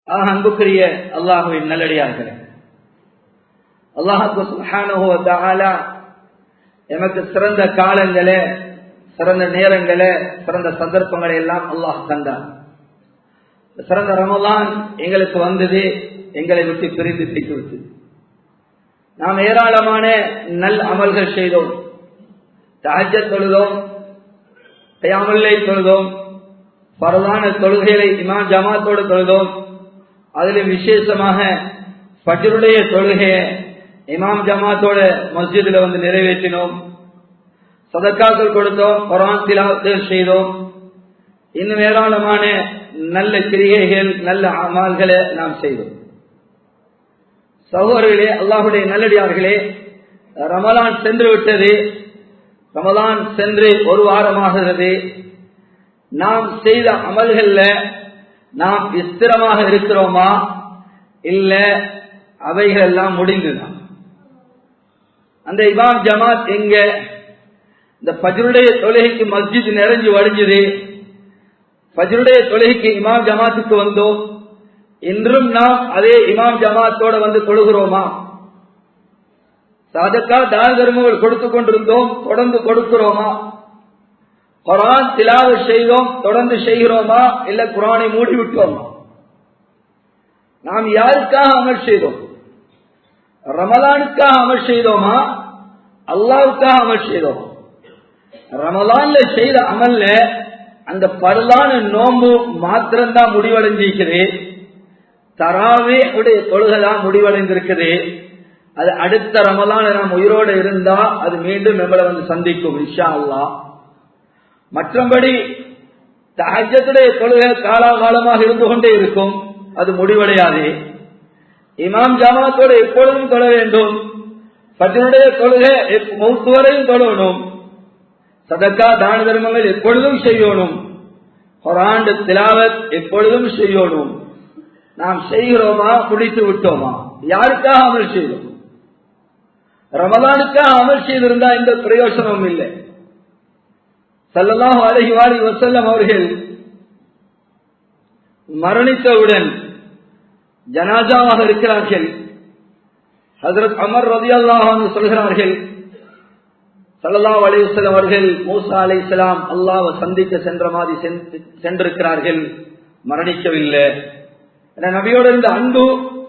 ஆக அன்புக்குரிய அல்லாஹுவின் நல்லடியார்களே அல்லாஹு சுஹானுவத்தாலா எமக்கு சிறந்த காலங்களே சிறந்த நேரங்களே சிறந்த சந்தர்ப்பங்களை எல்லாம் அல்லாஹ் தந்தார் சிறந்த ரமலான் எங்களுக்கு வந்தது எங்களை விட்டு பிரிந்து பிடித்து விட்டது நாம் ஏராளமான நல் அமல்கள் செய்தோம் தஹஜ தொழுதோம் தயாமல்லை தொழுதோம் பரவான தொழுகைகளை இமாம் ஜமாத்தோடு தொழுதோம் அதிலும் விசேஷமாக பஜருடைய தொழுகையை இமாம் ஜமாத்தோட மஸ்ஜிதில் வந்து நிறைவேற்றினோம் சதக்காக்கள் கொடுத்தோம் குரான் திலாவத்தில் செய்தோம் இன்னும் ஏராளமான நல்ல கிரிகைகள் நல்ல அமால்களை நாம் செய்தோம் சகோதரர்களே அல்லாஹுடைய நல்லடியார்களே ரமலான் சென்று விட்டது ரமலான் சென்று ஒரு வாரமாகிறது நாம் செய்த அமல்கள்ல நாம் ஸ்திரமாக இருக்கிறோமா இல்ல அவைகள் எல்லாம் முடிந்துதான் அந்த இமாம் ஜமாத் எங்க இந்த பஜருடைய தொழுகைக்கு மஸ்ஜித் நிறைஞ்சு வடிஞ்சது பஜருடைய தொழுகைக்கு இமாம் ஜமாத்துக்கு வந்தோம் இன்றும் நாம் அதே இமாம் ஜமாத்தோட வந்து தொழுகிறோமா சாதக்கா தான தர்மங்கள் கொடுத்து கொண்டிருந்தோம் தொடர்ந்து கொடுக்கிறோமா குரான் திலாவு செய்தோம் தொடர்ந்து செய்கிறோமா இல்ல குரானை மூடி விட்டோமா நாம் யாருக்காக அமல் செய்தோம் ரமலானுக்காக அமல் செய்தோமா அல்லாவுக்காக அமல் செய்தோமா ரமலான்ல செய்த அமல்ல அந்த பரலான நோம்பு மாத்திரம்தான் முடிவடைஞ்சிருக்குது தராவே உடைய தொழுகைதான் முடிவடைந்திருக்குது அது அடுத்த ரமலான நாம் உயிரோடு இருந்தா அது மீண்டும் நம்மளை வந்து சந்திக்கும் இஷா அல்லா மற்றபடி தஹஜத்துடைய தொழுகை காலாகாலமாக இருந்து கொண்டே இருக்கும் அது முடிவடையாது இமாம் ஜமாத்தோடு எப்பொழுதும் தொழ வேண்டும் பஜனுடைய தொழுகை மௌத்து வரையும் தொழணும் சதக்கா தான தர்மங்கள் எப்பொழுதும் செய்யணும் கொராண்டு திலாவத் எப்பொழுதும் செய்யணும் நாம் செய்கிறோமா முடித்து விட்டோமா யாருக்காக அமல் செய்தோம் ரமலானுக்காக அமல் செய்திருந்தா எந்த பிரயோசனமும் இல்லை சல்லல்லாஹு அலஹி வாலி வசல்லம் அவர்கள் மரணித்தவுடன் ஜனாஜாவாக இருக்கிறார்கள் ஹசரத் அமர் ரதி அல்லாஹ் சொல்கிறார்கள் சல்லல்லா அலிவசல்லம் அவர்கள் மூசா அலை இஸ்லாம் அல்லாவை சந்திக்க சென்ற மாதிரி சென்றிருக்கிறார்கள் மரணிக்கவில்லை நபியோட இருந்த அன்பு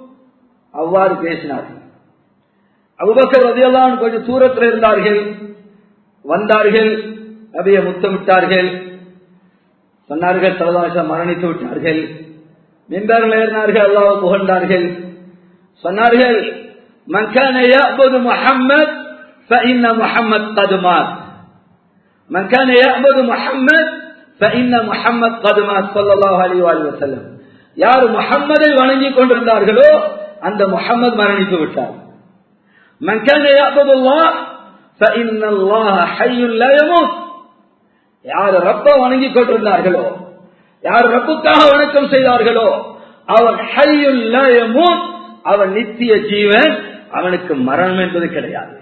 அவ்வாறு பேசினார்கள் அபுபக்கர் ரதியெல்லாம் கொஞ்சம் தூரத்தில் இருந்தார்கள் வந்தார்கள் நபியை முத்தமிட்டார்கள் சொன்னார்கள் சலதாசம் மரணித்து விட்டார்கள் மின்பர்கள் ஏறினார்கள் அல்லாவை புகழ்ந்தார்கள் சொன்னார்கள் மக்கான முகம்மது فإن محمد قد مات من كان يعبد محمد فإن محمد قد مات صلى الله عليه وآله وسلم யார் முகம்மதை வணங்கி கொண்டிருந்தார்களோ அந்த முகம்மது மரணித்து விட்டார் من كان يعبد الله فإن الله حي لا يموت யார் ரப்ப வணங்கி கொண்டிருந்தார்களோ யார் ரப்புக்காக வணக்கம் செய்தார்களோ அவன் ஹையுல் லா யமூத் அவன் நித்திய ஜீவன் அவனுக்கு மரணம் என்பது கிடையாது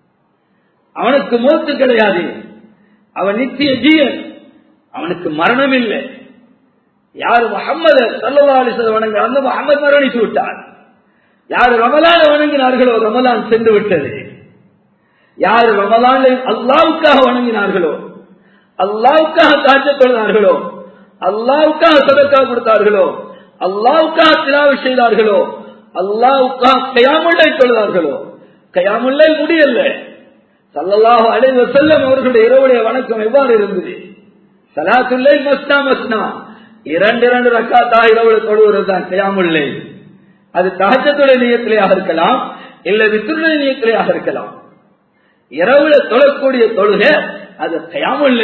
அவனுக்கு மூத்து கிடையாது அவன் நித்திய ஜீவன் அவனுக்கு மரணம் இல்லை யார் முகம்மது சல்லா அலிசல் வணங்க அந்த முகமது மரணித்து விட்டார் யார் ரமலான வணங்கினார்களோ ரமலான் சென்று விட்டது யார் ரமலான் அல்லாவுக்காக வணங்கினார்களோ அல்லாவுக்காக காய்ச்சல் தொழுதார்களோ அல்லாவுக்காக சதக்கா கொடுத்தார்களோ அல்லாவுக்காக திலாவு செய்தார்களோ அல்லாவுக்காக கயாமுல்லை தொழுதார்களோ கயாமுல்லை முடியல சல்லல்லாஹு அலைவ செல்லம் அவர்களுடைய இரவுடைய வணக்கம் எவ்வாறு இருந்தது சலாத்துல்லை மஸ்னா மஸ்னா இரண்டு இரண்டு ரக்காத்தா இரவுல தொழுவது தான் கயாமுல்லை அது தகச்சத்துடைய நியத்திலேயாக இருக்கலாம் இல்ல வித்துடைய நியத்திலேயாக இருக்கலாம் இரவுல தொழக்கூடிய தொழுகை அது கயாமுல்லை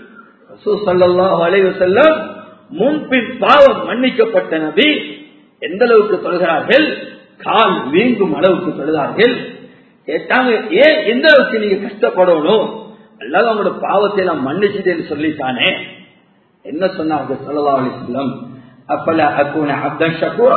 சல்லாஹு அலைவ செல்லம் முன்பின் பாவம் மன்னிக்கப்பட்ட நபி எந்த அளவுக்கு தொழுகிறார்கள் கால் வீங்கும் அளவுக்கு தொழுதார்கள் கேட்டாங்க ஏன் எந்த அளவுக்கு நீங்க கஷ்டப்படணும் அல்லாத அவங்களோட பாவத்தை நான் மன்னிச்சுட்டேன்னு சொல்லித்தானே என்ன சொன்னாங்க சொல்லலா அலி சொல்லம் அப்பல அக்கூன அப்தன் ஷக்கூரா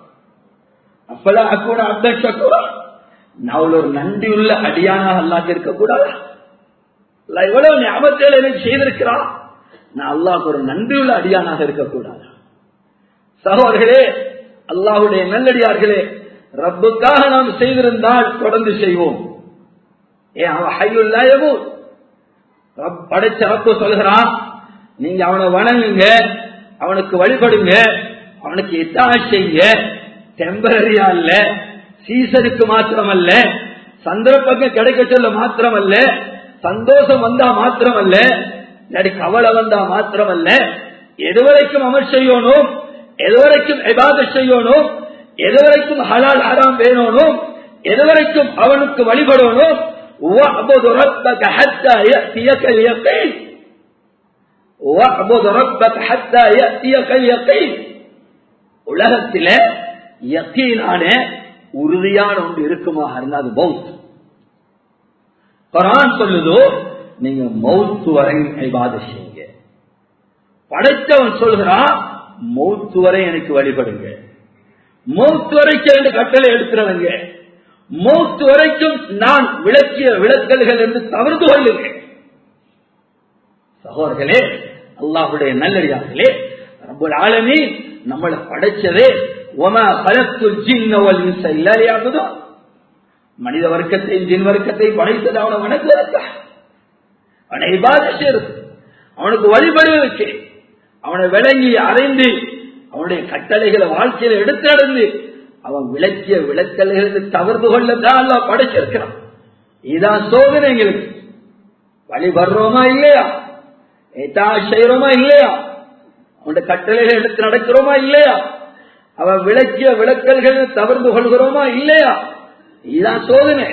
அப்பல அக்கூன அப்தன் ஷக்கூரா நான் ஒரு நன்றி உள்ள அடியானாக அல்லாக்கு இருக்கக்கூடாது இவ்வளவு ஞாபகத்தில் எனக்கு செய்திருக்கிறான் நான் அல்லாஹ் ஒரு நன்றியுள்ள அடியானாக இருக்கக்கூடாது சகோதரர்களே அல்லாஹுடைய நல்லடியார்களே ரப்புக்காக நாம் செய்திருந்தால் தொடர்ந்து செய்வோம் ஏன் அவன் ஹையுல்லாயவோ படைச்ச ரப்பு சொல்கிறான் நீங்க அவனை வணங்குங்க அவனுக்கு வழிபடுங்க அவனுக்கு எத்தா செய்யுங்க டெம்பரரியா இல்ல சீசனுக்கு மாத்திரமல்ல சந்தர்ப்பங்கள் கிடைக்க சொல்ல மாத்திரமல்ல சந்தோஷம் வந்தா மாத்திரமல்ல இல்லாட்டி கவலை வந்தா மாத்திரமல்ல எதுவரைக்கும் அமல் செய்யணும் எதுவரைக்கும் எபாத செய்யணும் எதுவரைக்கும் ஹலால் ஹராம் வேணும் எதுவரைக்கும் அவனுக்கு வழிபடணும் واعبد ربك حتى يأتيك اليقين واعبد ربك حتى يأتيك اليقين உலகத்தில யக்கீனான உறுதியான ஒன்று இருக்குமாக இருந்தா அது மவுத் குரான் சொல்லுதோ நீங்க மவுத்து வரை ஐபாத செய்யுங்க படைத்தவன் சொல்கிறான் மவுத்து வரை எனக்கு வழிபடுங்க மவுத்து வரைக்கும் என்று கட்டளை எடுக்கிறவங்க மௌத்து வரைக்கும் நான் விளக்கிய விளக்கல்கள் என்று தவிர்த்து கொள்ளுங்க சகோதரர்களே அல்லாஹுடைய நல்லடியார்களே ரப்பல் ஆலமீ நம்மளை படைச்சதே ஒம பலத்து ஜின்னவல் இல்லாதையாகுதோ மனித வர்க்கத்தை ஜின் வர்க்கத்தை படைத்தது அவனை வணங்குவதற்கா அவனை இபாதத்து அவனுக்கு வழிபடுவதற்கு அவனை விளங்கி அறிந்து அவனுடைய கட்டளைகளை வாழ்க்கையில எடுத்து நடந்து அவன் விளக்கிய விளக்கல்களுக்கு தவிர்த்து கொள்ளத்தான் அல்ல படைச்சிருக்கிறான் இதுதான் சோதனை எங்களுக்கு வழிபடுறோமா இல்லையா ஏதா செய்யறோமா இல்லையா அவனுடைய கட்டளைகளை எடுத்து நடக்கிறோமா இல்லையா அவன் விளக்கிய விளக்கல்கள் தவிர்த்து கொள்கிறோமா இல்லையா இதுதான் சோதனை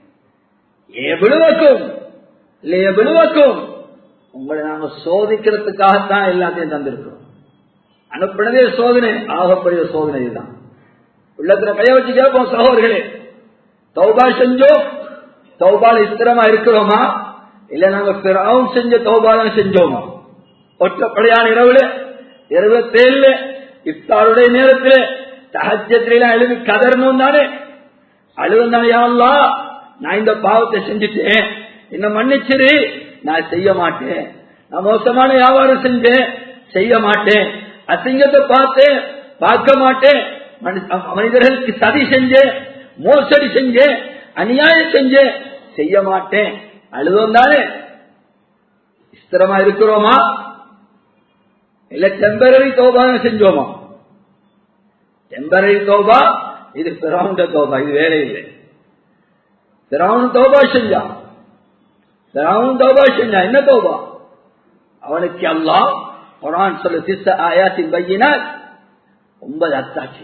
ஏ விழுவக்கும் இல்லைய விழுவக்கும் உங்களை நாங்க சோதிக்கிறதுக்காகத்தான் எல்லாத்தையும் தந்திருக்கிறோம் அனுப்பினதே சோதனை ஆகப்படிய சோதனை இதுதான் உள்ளத்துல கைய வச்சு கேட்போம் சகோதரர்களே தௌபா செஞ்சோம் தௌபால ஸ்திரமா இருக்கிறோமா இல்ல நாங்க பிறவும் செஞ்ச தௌபாலம் செஞ்சோமா ஒற்றப்படையான இரவுல இருபத்தேழுல இஃப்தாருடைய நேரத்துல தகச்சத்திலாம் எழுதி கதறணும் தானே அழுவம் தானே யாழ்லா நான் இந்த பாவத்தை செஞ்சுட்டேன் என்ன மன்னிச்சிரு நான் செய்ய மாட்டேன் நான் மோசமான வியாபாரம் செஞ்சேன் செய்ய மாட்டேன் அசிங்கத்தை பார்த்தேன் பார்க்க மாட்டேன் மனிதர்களுக்கு சதி செஞ்சேன் மோசடி செஞ்சேன் அநியாயம் செஞ்சேன் செய்ய மாட்டேன் அழுதம் தானே ஸ்திரமா இருக்கிறோமா இல்ல டெம்பரரி தோபா செஞ்சோமா டெம்பரரி தோபா இது பிறவுண்ட தோபா இது வேலை இல்லை பிறவுன் தோபா செஞ்சான் பிறவுன் தோபா செஞ்சான் என்ன தோபா அவனுக்கு அல்லா குரான் சொல்லு சித்த ஆயாத்தின் பையினால் ஒன்பது அத்தாட்சி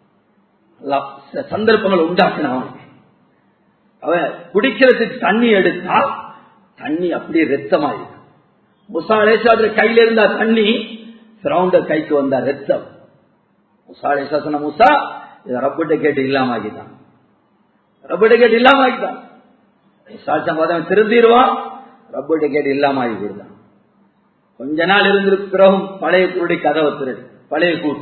சந்தர்ப்பங்கள் உண்டாக்கின அவனுக்கு அவன் குடிக்கிறதுக்கு தண்ணி எடுத்தா தண்ணி அப்படியே ரத்தமா இருக்கு முசா அலேசாதுல கையில இருந்தா தண்ணி சிரவுண்டர் கைக்கு வந்தா ரத்தம் முசா அலேசா சொன்ன முசா இதை ரப்பிட்ட கேட்டு இல்லாம ஆகிட்டான் ரப்பிட்ட கேட்டு இல்லாம ஆகிட்டான் முசாச்சம் திருந்திடுவான் ரப்பிட்ட கேட்டு இல்லாம ஆகி போயிடுதான் கொஞ்ச நாள் இருந்திருக்கு பிறகும் பழைய குருடி கதவை திருடு பழைய கூட்டு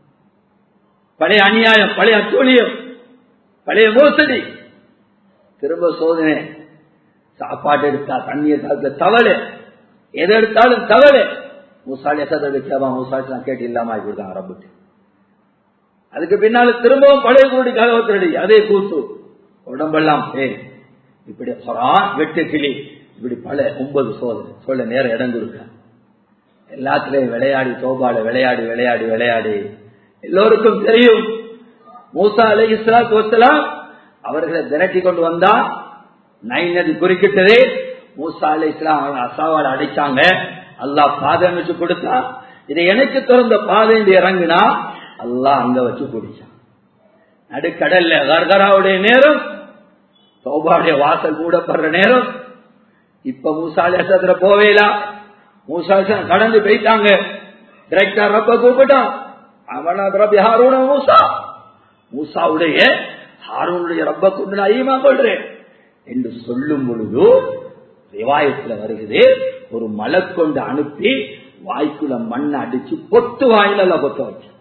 பழைய அநியாயம் பழைய அத்தோழியம் பழைய மோசடி திரும்ப சோதனை சாப்பாடு எடுத்தா தண்ணி எடுத்தா தவளை எதை எடுத்தாலும் தவளை மூசாலி எசதை கேபா மூசாலாம் கேட்டு இல்லாம ஆகி கொடுத்தாங்க ரப்பிட்டு அதுக்கு பின்னால திரும்பவும் பழைய கூடி கதவை திருடி அதே கூத்து உடம்பெல்லாம் ஏ இப்படி வெட்டு கிளி இப்படி பல ஒன்பது சோதனை சொல்ல நேரம் இடம் கொடுக்க எல்லாத்திலையும் விளையாடி தோபால விளையாடி விளையாடி விளையாடி எல்லோருக்கும் தெரியும் மூசா அலை இஸ்லாத்து வசலாம் அவர்களை திரட்டி கொண்டு வந்தா நைன் நதி குறுக்கிட்டதே மூசா அலை இஸ்லாம் அவங்க அசாவால் அடைச்சாங்க அல்லாஹ் பாதை அமைச்சு கொடுத்தா இதை எனக்கு திறந்த பாதை இறங்குனா அல்லாஹ் அங்க வச்சு குடிச்சான் நடுக்கடல்ல கர்கராவுடைய நேரம் சௌபாவுடைய வாசல் மூடப்படுற நேரம் இப்ப மூசாலேசத்துல போவேலாம் மூசாலேசன் கடந்து போயிட்டாங்க டிரெக்டா ரப்ப கூப்பிட்டான் அவனா ரப்பி ஹாரூன மூசா மூசாவுடைய ஹாரூனுடைய ரப்ப கொண்டு நான் ஐயமா கொள்றேன் என்று சொல்லும் பொழுது ரிவாயத்துல வருகிறது ஒரு மலை கொண்டு அனுப்பி வாய்க்குள்ள மண்ணை அடிச்சு பொத்து வாயில பொத்த வச்சு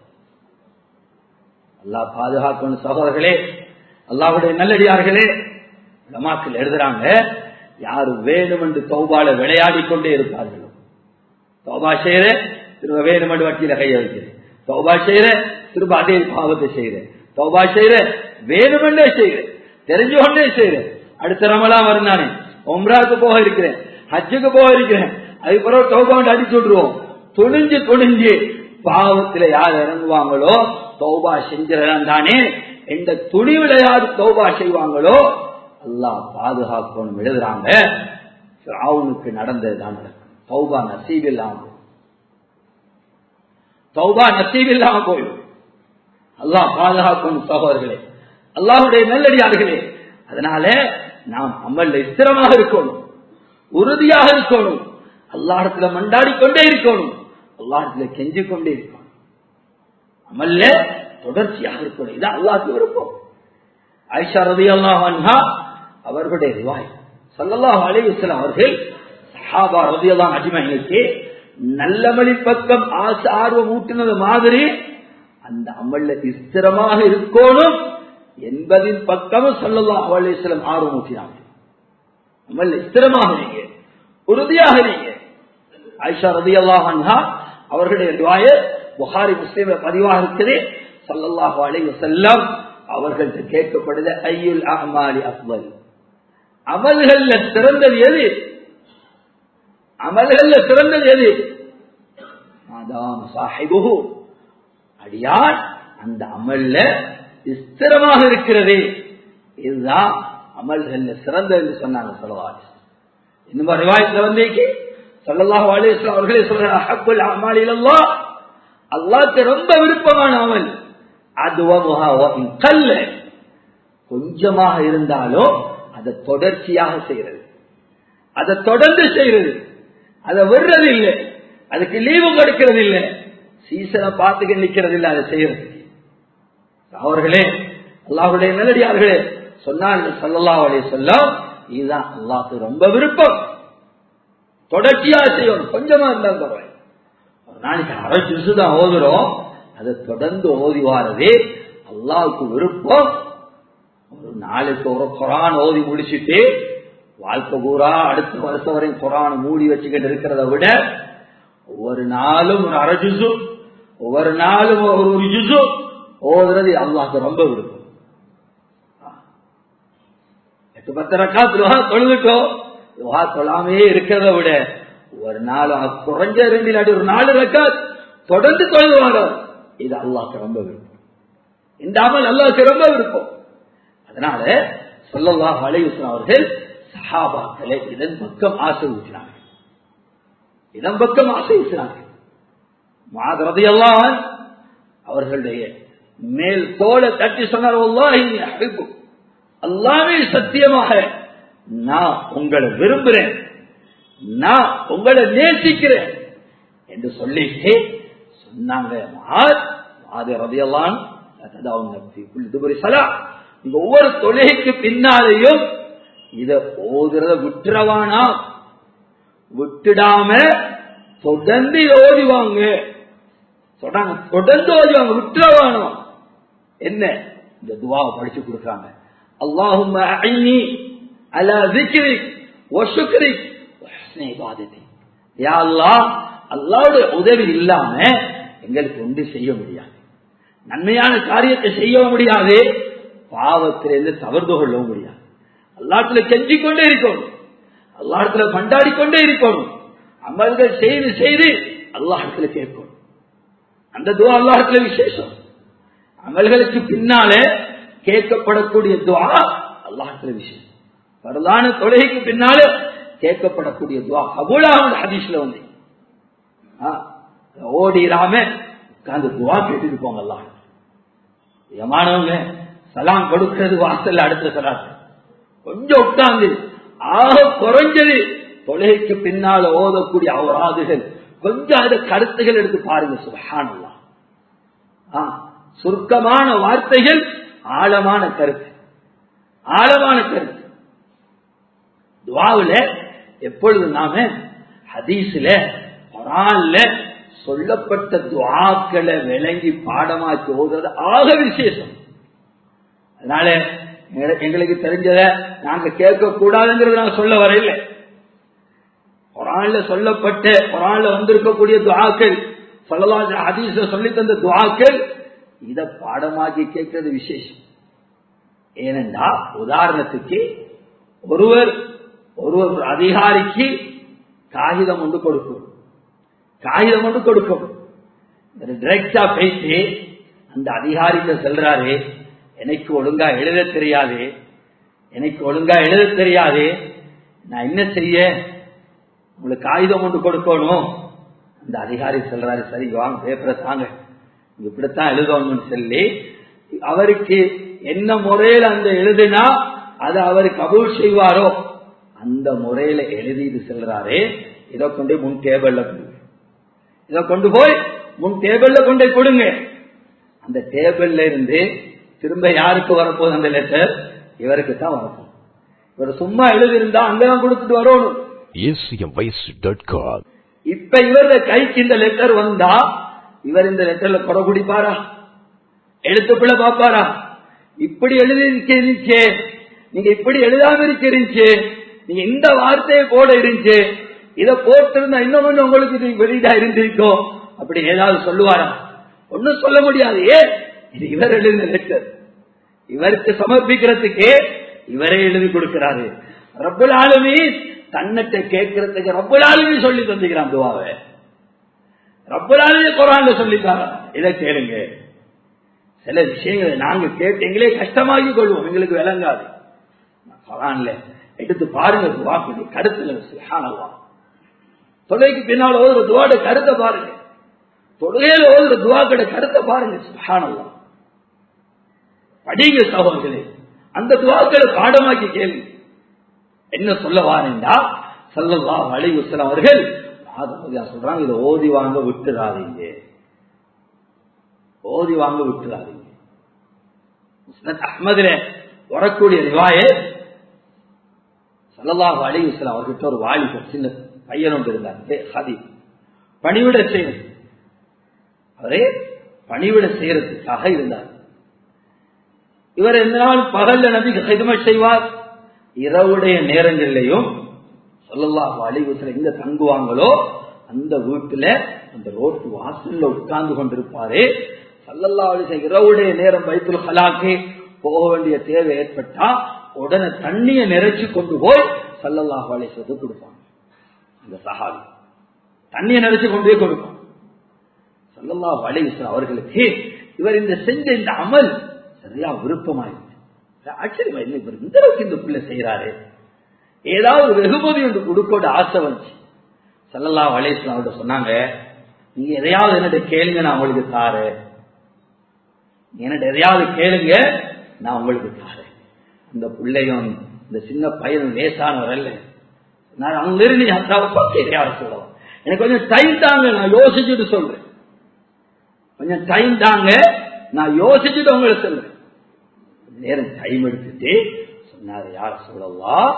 அல்லா பாதுகாக்கணும் சகோதரர்களே அல்லாவுடைய நல்லடியார்களே உலமாக்கள் எழுதுறாங்க யாரு வேணும் என்று தௌபால விளையாடி கொண்டே இருப்பார்களோ தௌபா செய்யற திரும்ப வேணும் என்று வட்டியில கைய வைக்கிறேன் தௌபா செய்யற திரும்ப அதே பாவத்தை செய்யறேன் தௌபா செய்யறேன் வேணுமென்றே செய்யறேன் தெரிஞ்சு கொண்டே செய்யறேன் அடுத்த ரமலாம் வருந்தானே ஒம்ராக்கு போக இருக்கிறேன் ஹஜ்ஜுக்கு போக இருக்கிறேன் அதுக்கப்புறம் தௌபாண்டு அடிச்சு விட்டுருவோம் துணிஞ்சு துணிஞ்சு பாவத்துல யார் இறங்குவாங்களோ தௌபா செஞ்சிடலாம் தானே எந்த துணிவுல யார் தௌபா செய்வாங்களோ அல்லாஹ் பாதுகாக்கணும் எழுதுறாங்க ராவுனுக்கு நடந்ததுதான் நடக்கும் தௌபா நசீப் இல்லாம தௌபா நசீப் இல்லாம போயிடும் அல்லாஹ் பாதுகாக்கணும் சகோதரர்களே அல்லாஹுடைய நல்லடியார்களே அதனால நாம் அமல்ல ஸ்திரமாக இருக்கணும் உறுதியாக இருக்கணும் அல்லாஹத்துல மண்டாடி கொண்டே இருக்கணும் அல்லாஹத்துல கெஞ்சு கொண்டே இருக்கணும் அமல்ல தொடர்ச்சியாக இருக்கணும் இது அல்லாஹ்க்கு விருப்பம் ஆயிஷா ரதி அல்லாஹா அவர்களுடைய ரிவாய் சல்லல்லாஹு அலைஹி வஸல்லம் அவர்கள் சஹாபா ரதியல்லாஹு அஜ்மஈனுக்கு நல்லமளி பக்கம் ஆசை ஆர்வம் ஊட்டினது மாதிரி அந்த அமல்ல ஸ்திரமாக இருக்கணும் என்பதின் பக்கமும் சல்லல்லாஹு அலைஹி வஸல்லம் ஆர்வம் ஊட்டினாங்க அமல் ஸ்திரமாக நீங்க உறுதியாக நீங்க ஆயிஷா ரதியல்லாஹு அன்ஹா அவர்களுடைய ரிவாயத் புகாரி முஸ்லிம்ல பதிவாக இருக்குது சல்லல்லாஹு அலைஹி வஸல்லம் அவர்கள்ட்ட கேட்கப்படுது ஐயுல் அமாலி அக்பல் அமல்கள்ல சிறந்தது எது அமல்கள்ல சிறந்தது எது அதான் சாஹிபுகு அடியார் அந்த அமல்ல ஸ்திரமாக இருக்கிறது இதுதான் அமல்கள்ல சிறந்தது என்று சொன்னாங்க சொல்லவாறு இன்னும் ரிவாயத்துல வந்தேக்கு சொல்லல்லாஹு அலைஹி அவர்களே சொல்றாங்க அஹப்புல் அமாலில் அல்லாஹ்க்கு ரொம்ப விருப்பமான அமல் கல்ல கொஞ்சமாக இருந்தாலும் அதை தொடர்ச்சியாக செய்யறது அதை தொடர்ந்து செய்யறது அதை விடுறது இல்லை அதுக்கு லீவு கொடுக்கிறது இல்லை சீசனை பார்த்துக்க நிக்கிறது இல்லை அதை செய்யறது அவர்களே அல்லாஹுடைய நல்லடியார்களே சொன்னார்கள் சல்லல்லா அலைய சொல்லம் இதுதான் அல்லாஹ்க்கு ரொம்ப விருப்பம் தொடர்ச்சியாக செய்யணும் கொஞ்சமா இருந்தாலும் பரவாயில்ல ஒரு நாளைக்கு அரை ஜுசு தான் ஓதுறோம் அதை தொடர்ந்து ஓதி வாரதே அல்லாவுக்கு விருப்பம் ஒரு நாளைக்கு ஒரு குரான் ஓதி முடிச்சுட்டு வாழ்க்கை பூரா அடுத்த வருஷம் வரையும் குரான் மூடி வச்சுக்கிட்டு இருக்கிறத விட ஒவ்வொரு நாளும் ஒரு அரை ஜுசு ஒவ்வொரு நாளும் ஒரு ஒரு ஜுசு ஓதுறது அல்லாஹ்க்கு ரொம்ப விருப்பம் எட்டு பத்து ரக்கா துவா தொழுதுட்டோம் துவா தொழாமே இருக்கிறத விட ஒரு நாள் குறைஞ்ச ரெண்டு நாடு ஒரு நாலு ரக்கா தொடர்ந்து தொழுவாங்க இது அல்லாஹ்க்கு ரொம்ப விருப்பம் இந்த அமல் அல்லாஹ்க்கு ரொம்ப விருப்பம் அதனால சொல்லல்லாஹ் அலையுஸ்லாம் அவர்கள் சஹாபாக்களை இதன் பக்கம் ஆசை ஊற்றினாங்க இதன் பக்கம் ஆசை ஊற்றினாங்க மாதரதி எல்லாம் அவர்களுடைய மேல் தோலை தட்டி சொன்னார் அல்லாமே சத்தியமாக நான் உங்களை விரும்புறேன் நான் உங்களை நேசிக்கிறேன் என்று சொல்லிட்டு சொன்னாங்க ஒவ்வொரு தொழுகைக்கு பின்னாலேயும் இத ஓதுறத விட்டுறவானா விட்டுடாம தொடர்ந்து ஓதிவாங்க சொல்றாங்க தொடர்ந்து ஓதிவாங்க விட்டுறவானோ என்ன இந்த துவாவை படிச்சு கொடுக்குறாங்க அல்லாஹும் அலா திக்ரிக் வசுக்ரிக் யா அல்லாஹ் அல்லாவுடைய உதவி இல்லாம எங்களுக்கு ஒன்று செய்ய முடியாது நன்மையான காரியத்தை செய்ய முடியாது பாவத்திலிருந்து தவறு கொள்ளவும் முடியாது அல்லாத்துல கெஞ்சி கொண்டே இருக்கணும் அல்லாஹத்துல பண்டாடி கொண்டே இருக்கணும் அமல்கள் செய்து செய்து அல்லாஹத்துல கேட்கணும் அந்த துவா அல்லாஹத்துல விசேஷம் அமல்களுக்கு பின்னால கேட்கப்படக்கூடிய துவா அல்லாஹத்துல விசேஷம் வரலான தொழுகைக்கு பின்னால கேட்கப்படக்கூடிய துவா கபூலாக ஹதீஸ்ல வந்து ஓடிராம உட்கார்ந்து துவா கேட்டுட்டு போங்க எல்லாம் ஏமானவங்க சலாம் கொடுக்கிறது வாசல்ல அடுத்த சலாத்து கொஞ்சம் உட்கார்ந்து ஆக குறைஞ்சது தொழுகைக்கு பின்னால ஓதக்கூடிய அவராதுகள் கொஞ்சம் அது கருத்துகள் எடுத்து பாருங்க சுபஹானல்லா சுருக்கமான வார்த்தைகள் ஆழமான கருத்து ஆழமான கருத்து துவாவுல எப்பொழுது நாம ஹதீஸ்ல குரான்ல சொல்லப்பட்ட துவாக்களை விளங்கி பாடமாக்கி ஓதுறது ஆக விசேஷம் அதனால எங்களுக்கு தெரிஞ்சத நாங்க கேட்க கூடாதுங்கிறது நான் சொல்ல வரையில குரான்ல சொல்லப்பட்ட குரான்ல வந்திருக்கக்கூடிய துவாக்கள் சொல்லலாம் ஹதீஸ்ல சொல்லி தந்த துவாக்கள் இத பாடமாக்கி கேட்கறது விசேஷம் ஏனென்றா உதாரணத்துக்கு ஒருவர் ஒருவர் ஒரு அதிகாரிக்கு காகிதம் ஒன்று கொடுக்கும் காகிதம் ஒன்று கொடுக்கும் டிரெக்டா பேசி அந்த அதிகாரிக்கு செல்றாரு எனக்கு ஒழுங்கா எழுத தெரியாது எனக்கு ஒழுங்கா எழுத தெரியாது நான் என்ன செய்ய உங்களுக்கு காகிதம் ஒன்று கொடுக்கணும் அந்த அதிகாரி சொல்றாரு சரி வாங்க பேப்பரை தாங்க இப்படித்தான் எழுதணும்னு சொல்லி அவருக்கு என்ன முறையில அந்த எழுதுனா அதை அவர் கபூல் செய்வாரோ அந்த முறையில எழுதிட்டு செல்றாரு இதை கொண்டு முன் டேபிள்ல கொடுங்க இதை கொண்டு போய் முன் டேபிள்ல கொண்டு கொடுங்க அந்த டேபிள்ல இருந்து திரும்ப யாருக்கு வரப்போகுது அந்த லெட்டர் இவருக்கு தான் வரப்போகுது இவர் சும்மா எழுதியிருந்தா அங்கதான் கொடுத்துட்டு வரணும் acmvoice.com இப்ப இவரது கைக்கு இந்த லெட்டர் வந்தா இவர் இந்த லெட்டர்ல கொடை குடிப்பாரா எழுத்துக்குள்ள பாப்பாரா இப்படி எழுதி இருந்துச்சு நீங்க இப்படி எழுதாம இருக்கிறீங்க நீங்க இந்த வார்த்தையை போட இருந்துச்சு இத போட்டிருந்தா இன்னும் கொஞ்சம் உங்களுக்கு இது வெளியிடா இருந்திருக்கும் அப்படி ஏதாவது சொல்லுவாரா ஒன்னும் சொல்ல முடியாது ஏன் இது இவர் எழுதின லெட்டர் இவருக்கு சமர்ப்பிக்கிறதுக்கே இவரே எழுதி கொடுக்கிறாரு ரப்பல் ஆளுமி தன்னிட்ட கேட்கறதுக்கு ரப்பல் ஆளுமி சொல்லி தந்துக்கிறான் துவாவை ரப்பல் ஆளுமி குரான்ல சொல்லித்தார இதை கேளுங்க சில விஷயங்களை நாங்க கேட்டீங்களே கஷ்டமாக்கி கொள்வோம் எங்களுக்கு விளங்காது குரான்ல எடுத்து பாருங்க துவாக்கு கருத்துங்க சுகானவா தொலைக்கு பின்னால் ஓதுற துவாட கருத்தை பாருங்க தொழுகையில ஓதுற துவாக்கட கருத்தை பாருங்க சுகானவா படிங்க சகோதரர்களே அந்த துவாக்களை பாடமாக்கி கேள்வி என்ன சொல்ல வாரேண்டா சல்லல்லா அலிகுசலம் அவர்கள் மாதபதியா சொல்றாங்க இதை ஓதி வாங்க விட்டுறாதீங்க ஓதி வாங்க விட்டுறாதீங்க முஸ்னத் அஹ்மதுல வரக்கூடிய ரிவாய சல்லல்லாஹு அலிகுசலம் அவர்கிட்ட ஒரு வாலிபர் சின்ன பையன் ஒன்று இருந்தார் ஹதி பணிவிட செய்யறது அவரே பணிவிட செய்யறதுக்காக இருந்தார் இவர் எந்த நாள் பகல்ல நபிக்கு ஹிதமை செய்வார் இரவுடைய நேரங்களிலையும் சொல்லலாம் அழிவுசில எங்க தங்குவாங்களோ அந்த வீட்டுல அந்த ரோட்டு வாசல்ல உட்கார்ந்து கொண்டிருப்பாரு சல்லல்லா அலிச இரவுடைய நேரம் வைத்துல் ஹலாக்கு போக வேண்டிய தேவை ஏற்பட்டா உடனே தண்ணியை நிறைச்சு கொண்டு போய் சல்லல்லாஹு அலிசத்து கொடுப்பாங்க அந்த சஹாபி தண்ணியை நிறைச்சு கொண்டு போய் கொடுப்பாங்க சல்லல்லாஹு அலிசன் அவர்களுக்கு இவர் இந்த செஞ்ச இந்த அமல் சரியா விருப்பமாயிருக்கு ஆச்சரியமா இல்லை இவர் இந்த அளவுக்கு இந்த பிள்ளை செய்யறாரு ஏதாவது வெகுமதி ஒன்று கொடுக்கோட ஆசை வந்துச்சு சல்லல்லா வலேஸ்லாம் அவர்கிட்ட சொன்னாங்க நீங்க எதையாவது என்னட்ட கேளுங்க நான் உங்களுக்கு தாரு என்னட்ட எதையாவது கேளுங்க நான் உங்களுக்கு தாரேன் இந்த பிள்ளையும் இந்த சின்ன பையனும் லேசானவர் அல்ல நான் அங்க இருந்து அக்காவை பார்த்து எதையாவது சொல்லலாம் எனக்கு கொஞ்சம் டைம் தாங்க நான் யோசிச்சுட்டு சொல்றேன் கொஞ்சம் டைம் தாங்க நான் யோசிச்சுட்டு உங்களுக்கு சொல்றேன் நேரம் டைம் எடுத்துட்டு சொன்னாரு யார சொல்லலாம்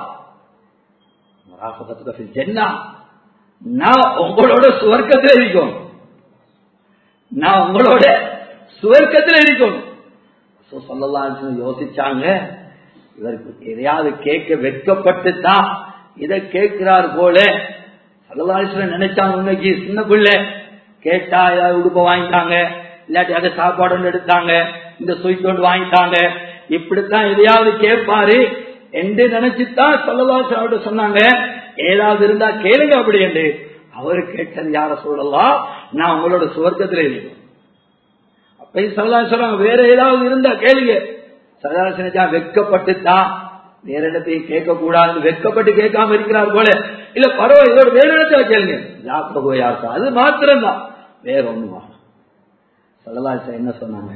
ஜென்னா நான் உங்களோட சுவர்க்கத்தில் இருக்கும் நான் உங்களோட சுவர்க்கத்தில் இருக்கும் சொல்லலாம் யோசிச்சாங்க இவருக்கு எதையாவது கேட்க வெட்கப்பட்டு தான் இதை கேட்கிறார் போல சல்லலாசன் நினைச்சாங்க இன்னைக்கு சின்ன பிள்ளை கேட்டா ஏதாவது உடுப்ப வாங்கிட்டாங்க இல்லாட்டி அதை சாப்பாடு ஒன்று எடுத்தாங்க இந்த சுயிட் ஒன்று வாங்கிட்டாங்க இப்படித்தான் எதையாவது கேட்பாரு என்று நினைச்சுதான் சொல்லலாசனோட சொன்னாங்க ஏதாவது இருந்தா கேளுங்க அப்படி என்று அவரு கேட்டது யார சொல்லலாம் நான் உங்களோட சுவர்க்கத்தில் இருக்கேன் அப்ப சொல்லலாம் சொல்றாங்க வேற ஏதாவது இருந்தா கேளுங்க சரதாசனஜா வெக்கப்பட்டுத்தான் வேற இடத்தையும் கேட்க கூடாது வெக்கப்பட்டு கேட்காம இருக்கிறார் போல இல்ல பரவாயில்ல இதோட வேற இடத்துல கேளுங்க ஜாக்கிர போய் யாருக்கா அது மாத்திரம்தான் வேற ஒண்ணுமா சரதாசன் என்ன சொன்னாங்க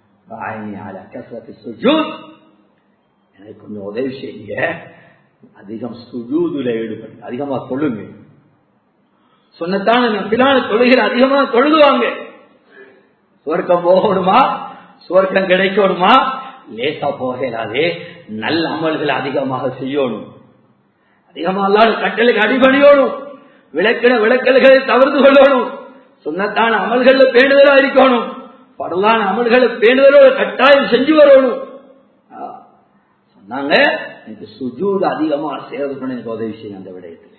எனக்கு கொஞ்சம் உதவி செய்யுங்க அதிகம் சுஜூதுல ஈடுபட்டு அதிகமா தொழுங்க சொன்னத்தான பின்னால தொழுகிற அதிகமா தொழுதுவாங்க சுவர்க்கம் போகணுமா சுவர்க்கம் கிடைக்கணுமா லேசா போகலாதே நல்ல அமல்கள் அதிகமாக செய்யணும் அதிகமா அல்லாத கட்டளுக்கு அடிபணியோடும் விளக்கின விளக்கல்களை தவிர்த்து கொள்ளணும் சொன்னத்தான அமல்கள்ல பேணுதலா இருக்கணும் பரவான அமல்களை பேணுதலோட கட்டாயம் செஞ்சு வரணும் சொன்னாங்க எனக்கு சுஜூது அதிகமா சேவை பண்ண எனக்கு உதவி செய்யும் அந்த விடயத்தில்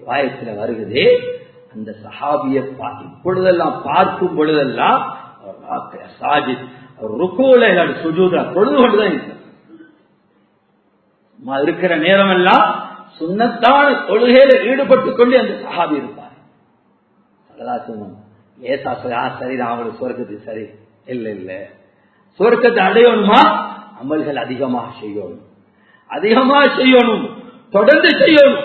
விவாயத்தில் வருகிறது அந்த சஹாபிய இப்பொழுதெல்லாம் பார்க்கும் பொழுதெல்லாம் சாஜித் ருக்குல இல்லாட்டி சுஜூதா தொழுது கொண்டுதான் இருக்கிறார் சும்மா இருக்கிற நேரம் எல்லாம் சுண்ணத்தான தொழுகையில ஈடுபட்டுக் கொண்டு அந்த சஹாபி இருப்பார் சகலாசிவம் ஏசா சொல்லா சரி நான் அவங்களுக்கு சுவர்க்கத்துக்கு சரி இல்ல இல்ல சுவர்க்கத்தை அடையணுமா அமல்கள் அதிகமாக செய்யணும் அதிகமாக செய்யணும் தொடர்ந்து செய்யணும்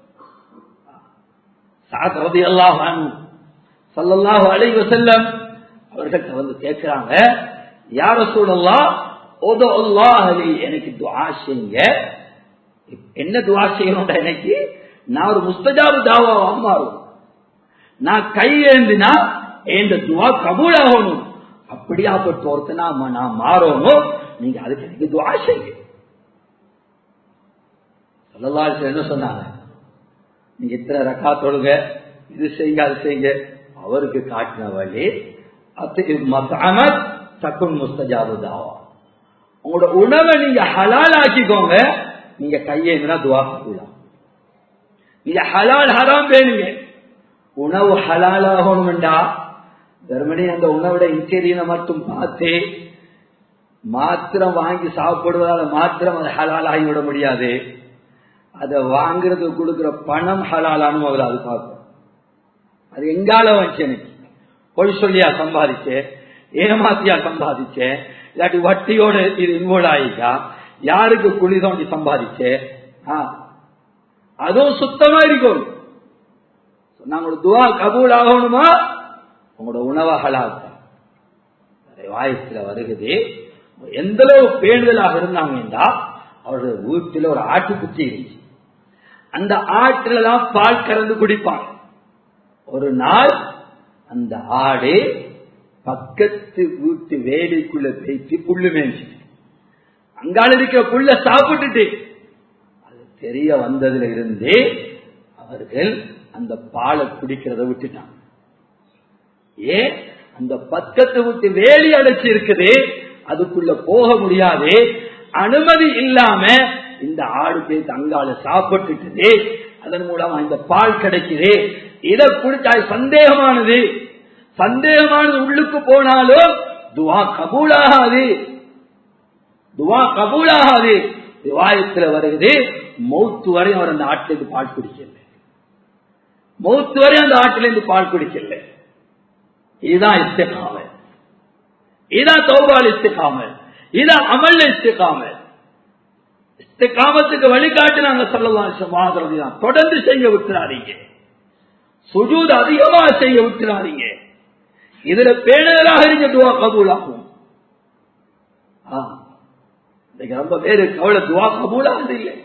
சாதி அல்லாஹ் சல்லல்லாஹு அலைஹி வஸல்லம் அவர்கள்ட்ட வந்து கேட்கிறாங்க யார சூழல்லாம் ஓதோ அல்லாஹ் அலி எனக்கு துஆ செய்யுங்க என்ன துஆ செய்யணும் எனக்கு நான் ஒரு முஸ்தஜாபு தாவாவா மாறும் நான் கை ஏந்தினா என் துவா கபூல் ஆகணும் அப்படியாப்பட்ட ஒருத்தனா நான் மாறணும் நீங்க அதுக்கு எனக்கு துவா செய்யுங்க சொல்லலாச்சு என்ன சொன்னாங்க நீங்க இத்தனை ரக்கா தொழுங்க இது செய்யுங்க அது செய்யுங்க அவருக்கு காட்டின வழி அது மத்தாமத் தக்குன் முஸ்தஜாபு தாவா உங்களோட உணவை நீங்க ஹலால் ஆக்கிக்கோங்க நீங்க கையேந்தினா துவா கபூலாம் நீங்க ஹலால் ஹராம் வேணுங்க உணவு ஹலாலாகணும்டா தர்மனி அந்த உணவோட இன்டீரியனை மட்டும் பார்த்து மாத்திரம் வாங்கி சாப்பிடுவதால மாத்திரம் அது ஹலால் ஆகிவிட முடியாது அதை வாங்குறதுக்கு கொடுக்கிற பணம் ஹலாலானு முதல்ல அது பார்க்கும் அது எங்கால வந்துச்சு எனக்கு பொய் சொல்லியா சம்பாதிச்சேன் ஏமாத்தியா சம்பாதிச்சேன் இல்லாட்டி வட்டியோட இது இன்வால்வ் ஆயிட்டா யாருக்கு குழி தோண்டி சம்பாதிச்சேன் அதுவும் சுத்தமா இருக்கும் நாங்களோட துவா கபூல் ஆகணுமா உங்களோட உணவை ஹலாத்தா வாயத்துல வருகுது எந்த அளவு பேணுதலாக இருந்தாங்கன்னா அவருடைய வீட்டில் ஒரு ஆட்டுக்குச்சி இருந்துச்சு அந்த ஆற்றுல தான் பால் கறந்து குடிப்பாங்க ஒரு நாள் அந்த ஆடு பக்கத்து வீட்டு வேலைக்குள்ள பேச்சு புல்லு மேய்ச்சி அங்கால இருக்கிற புல்ல சாப்பிட்டுட்டு அது தெரிய வந்ததுல இருந்தே அவர்கள் அந்த பாலை குடிக்கிறத விட்டுட்டாங்க ஏன் அந்த பக்கத்து விட்டு வேலி அடைச்சு இருக்குது அதுக்குள்ள போக முடியாது அனுமதி இல்லாம இந்த ஆடு பேத்து அங்கால சாப்பிட்டுட்டு அதன் மூலமா இந்த பால் கிடைக்குது இதை குடிச்சா சந்தேகமானது சந்தேகமானது உள்ளுக்கு போனாலும் துவா கபூலாகாது துவா கபூலாகாது விவாயத்துல வருகிறது மௌத்து வரை அவர் அந்த ஆட்டிலிருந்து பால் குடிக்கல மௌத்து வரை அந்த ஆட்டிலிருந்து பால் குடிக்கல இதுதான் இஸ்திகாம இதான் தௌபால் இஸ்திகாம இதான் அமல் இஸ்திகாம இஸ்திகாமத்துக்கு வழிகாட்டினாங்க சொல்லலாம் தொடர்ந்து செய்ய விட்டுறாதீங்க சுஜூத் அதிகமாக செய்ய விட்டுறாதீங்க இதுல பேணுதலாக இருக்க துவா கபூலாகும் இன்னைக்கு ரொம்ப பேரு கவலை துவா கபூலாகுது இல்லை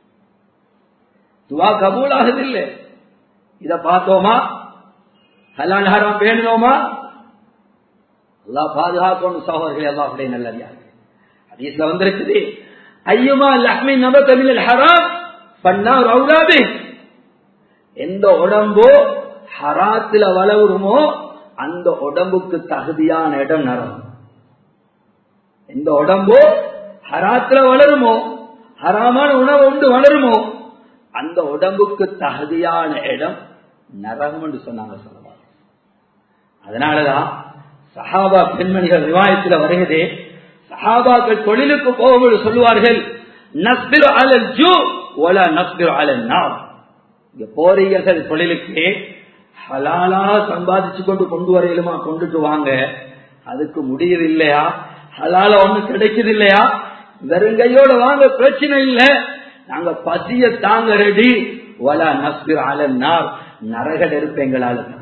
துவா கபூலாகுது இல்லை இத பார்த்தோமா ஹலால் ஹராம் பேணுனோமா அல்லா பாதுகாக்கணும் சகோதரர்கள் எல்லாருடைய நல்லறியாது ஹதீஸ்ல வந்திருக்குது ஐயுமா லக்ஷ்மி நப தமிழ் ஹராம் பண்ணா ரவுலாபி எந்த உடம்போ ஹராத்துல வளருமோ அந்த உடம்புக்கு தகுதியான இடம் நரகம் எந்த உடம்போ ஹராத்துல வளருமோ ஹராமான உணவு உண்டு வளருமோ அந்த உடம்புக்கு தகுதியான இடம் நரகம் என்று சொன்னாங்க சொல்லலாம் அதனாலதான் சஹாபா பெண்மணிகள் விவாயத்தில் வருகிறதே சஹாபாக்கள் தொழிலுக்கு போகும்போது சொல்லுவார்கள் நஸ்பிர் அலல் ஜூ ஒல நஸ்பிர் அலல் நாம் இங்க போறீர்கள் தொழிலுக்கு ஹலாலா சம்பாதிச்சு கொண்டு கொண்டு வரையிலுமா கொண்டுட்டு வாங்க அதுக்கு முடியுது இல்லையா ஹலால ஒண்ணு கிடைக்குது இல்லையா வெறுங்கையோட வாங்க பிரச்சனை இல்லை நாங்க பசிய தாங்க ரெடி வலா நஸ்பிர் அலன்னார் நரக நெருப்பு எங்களால தாங்க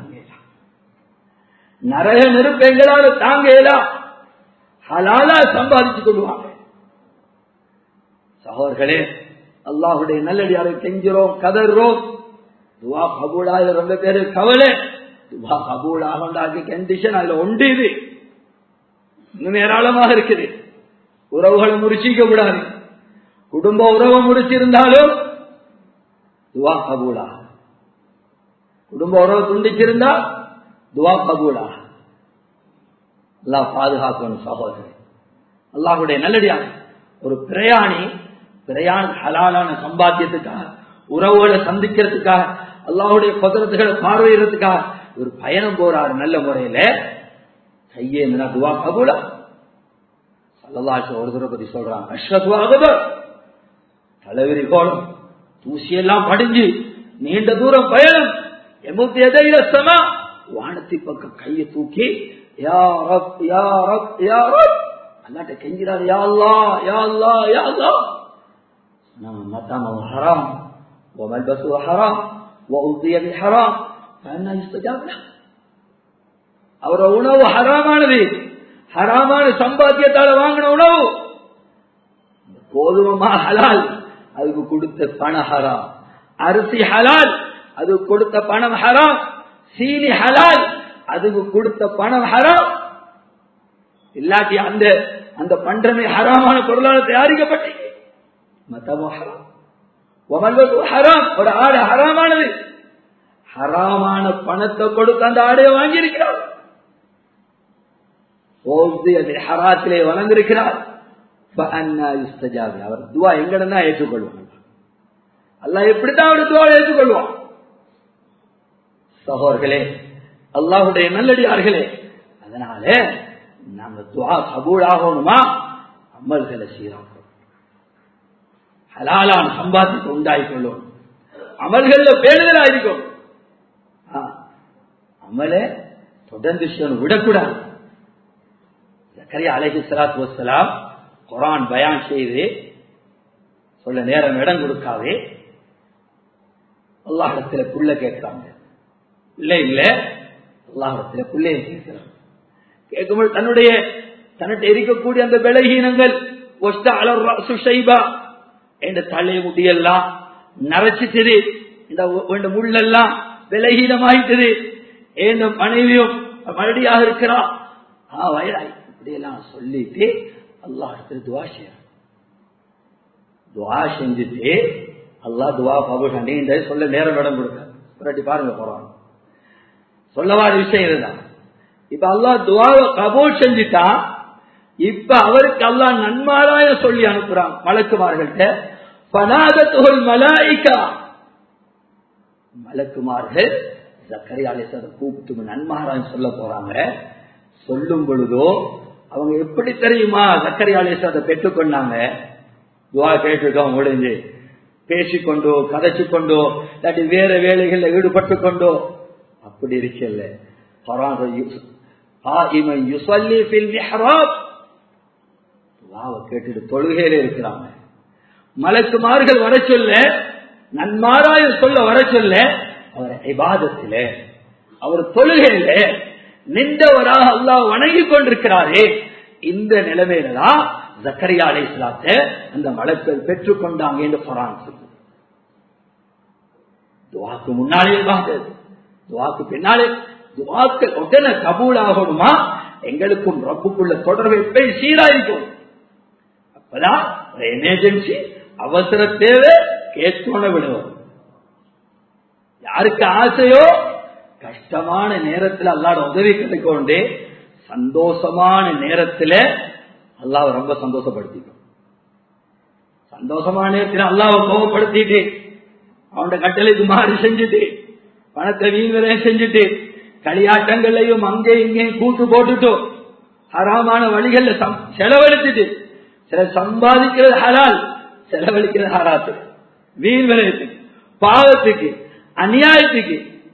நரக நெருப்பு எங்களால தாங்க ஹலாலா சம்பாதிச்சு கொள்வாங்க சகோதர்களே அல்லாஹுடைய நல்லடியாரை கெஞ்சிரோம் கதறோம் துவா கபூலாக ரொம்ப பேரு கவலை துவா கபூலாக கண்டிஷன் அதுல ஒன்று இது இன்னும் ஏராளமாக இருக்குது உறவுகளை முறிச்சிக்க கூடாது குடும்ப உறவை முடிச்சிருந்தாலும் துவா கபூலா குடும்ப உறவு துண்டிச்சிருந்தா துவா கபூலா அல்லா பாதுகாக்கணும் சகோதரர் அல்லாஹுடைய நல்லடியாக ஒரு பிரயாணி பிரயாணி ஹலாலான சம்பாத்தியத்துக்காக உறவுகளை சந்திக்கிறதுக்காக அல்லாஹுடைய பத்திரத்துகளை பார்வையிடறதுக்காக ஒரு பயணம் போறாரு நல்ல முறையில கையே துவா கபூலா சல்லல்லாஹு ஒரு தடவை பத்தி சொல்றாங்க அஷ்ரத் அகபர் தலைவிரி கோலம் தூசியெல்லாம் படிஞ்சு நீண்ட தூரம் பயணம் எமுத்தி எதையில சமா வானத்தி பக்கம் கையை தூக்கி யா ரப் யா ரப் யா ரப் அல்லாட்ட கெஞ்சிறாரு யா அல்லா யா அல்லா யா அல்லா நம்ம மத்தாம ஹராம் وملبسه حرام وأوذي بالحرام فأنا يستجاب له அவர உணவு ஹராமானது ஹராமான சம்பாத்தியத்தால வாங்கின உணவு கோதுமமா ஹலால் அதுக்கு கொடுத்த பண ஹராம் அரிசி ஹலால் அது கொடுத்த பணம் ஹராம் சீனி ஹலால் அதுக்கு கொடுத்த பணம் ஹராம் இல்லாட்டி அந்த அந்த பண்டமே ஹராமான பொருளால் தயாரிக்கப்பட்டு மத்தமோ ஹராம் ஹராம் ஒரு ஆடு ஹராமானது ஹராமான பணத்தை கொடுத்து அந்த ஆடையை வாங்கியிருக்கிறார் ஹராத்திலே வளர்ந்திருக்கிறார் அவர் துவா எங்கடா ஏற்றுக்கொள்வாங்க அல்லா எப்படித்தான் அவர் துவாவை ஏற்றுக்கொள்வான் சகோர்களே அல்லாஹுடைய நல்லடியார்களே அதனால நாங்க துவா கபூல் ஆகணுமா அமல்களை சீராக்கணும் ஹலாலான சம்பாத்தியத்தை உண்டாயிக்கொள்ளும் அமல்கள்ல பேணுதலாயிருக்கும் அமலை தொடர்ந்து செய்யணும் விடக்கூடாது ஜக்கரியா அலஹி சலாத்து வசலாம் குரான் பயான் செய்து சொல்ல நேரம் இடம் கொடுக்காதே அல்லாஹிடத்துல புள்ள கேட்கிறாங்க இல்ல இல்ல அல்லாஹிடத்துல புள்ளைய கேட்கிறாங்க கேட்கும்போது தன்னுடைய தன்னிட்ட இருக்கக்கூடிய அந்த விலகீனங்கள் என்ற தலை முடியெல்லாம் நரைச்சிட்டது இந்த முள்ளெல்லாம் விலகீனமாயிட்டது என் மனைவியும் மறுபடியாக இருக்கிறா ஆ வயதாய் இப்படியெல்லாம் சொல்லிட்டு அல்லாஹ் இடத்துல துவா செய்யறான் துவா செஞ்சுட்டு அல்லாஹ் துவா பாபு சொல்ல நேரம் இடம் கொடுக்க புரட்டி பாருங்க போறான் சொல்லவாத விஷயம் இதுதான் இப்ப அல்லாஹ் துவாவை கபூல் செஞ்சுட்டா இப்ப அவருக்கு அல்லாஹ் நன்மாராய சொல்லி அனுப்புறான் மலக்குமார்கள்ட்ட பனாதத்துகள் மலாய்க்கா மலக்குமார்கள் சக்கரையாலேசரை கூப்பிட்டு நன்மாராயம் சொல்ல போறாங்க சொல்லும் பொழுதோ அவங்க எப்படி தெரியுமா சக்கரையாலேசரை பெற்றுக்கொண்டாங்க துவா கேட்டுக்கோம் முடிஞ்சு பேசிக்கொண்டோ கதைச்சு கொண்டோ இல்லாட்டி வேற வேலைகள்ல ஈடுபட்டு கொண்டோ அப்படி இருக்கல கேட்டுட்டு தொழுகையில இருக்கிறாங்க மலக்குமார்கள் வர சொல்ல நன்மாராய சொல்ல வர சொல்ல அவர் இபாதத்தில அவர் தொழுகையில நின்றவராக அல்லாஹ் வணங்கி கொண்டிருக்கிறாரே இந்த நிலைமையில தான் ஜக்கரியா அலை அந்த மலக்கள் பெற்றுக்கொண்டாங்க என்று குரான் சொல்லுது துவாக்கு முன்னாலே பார்த்தது துவாக்கு பின்னாலே துவாக்கள் உடனே கபூல் ஆகணுமா எங்களுக்கும் ரப்புக்குள்ள தொடர்பு எப்படி சீராயிருக்கும் அப்பதான் எமர்ஜென்சி அவசர தேவை கேட்கோன விடுவோம் யாருக்கு ஆசையோ கஷ்டமான நேரத்தில் அல்லாட உதவி கிடைக்கொண்டே சந்தோஷமான நேரத்தில் அல்லாவை ரொம்ப சந்தோஷப்படுத்திக்கும் சந்தோஷமான நேரத்தில் அல்லாவை கோபப்படுத்திட்டு அவனோட கட்டளைக்கு மாறி செஞ்சுட்டு பணத்தை வீண்வரைய செஞ்சுட்டு களியாட்டங்களையும் அங்கே இங்கேயும் கூட்டு போட்டுட்டோ ஹராமான வழிகள்ல செலவழிச்சுட்டு சில சம்பாதிக்கிறது ஹலால் செலவழிக்கிறது ஹராத்து வீண் விளையத்துக்கு பாவத்துக்கு அநியாயத்துக்கு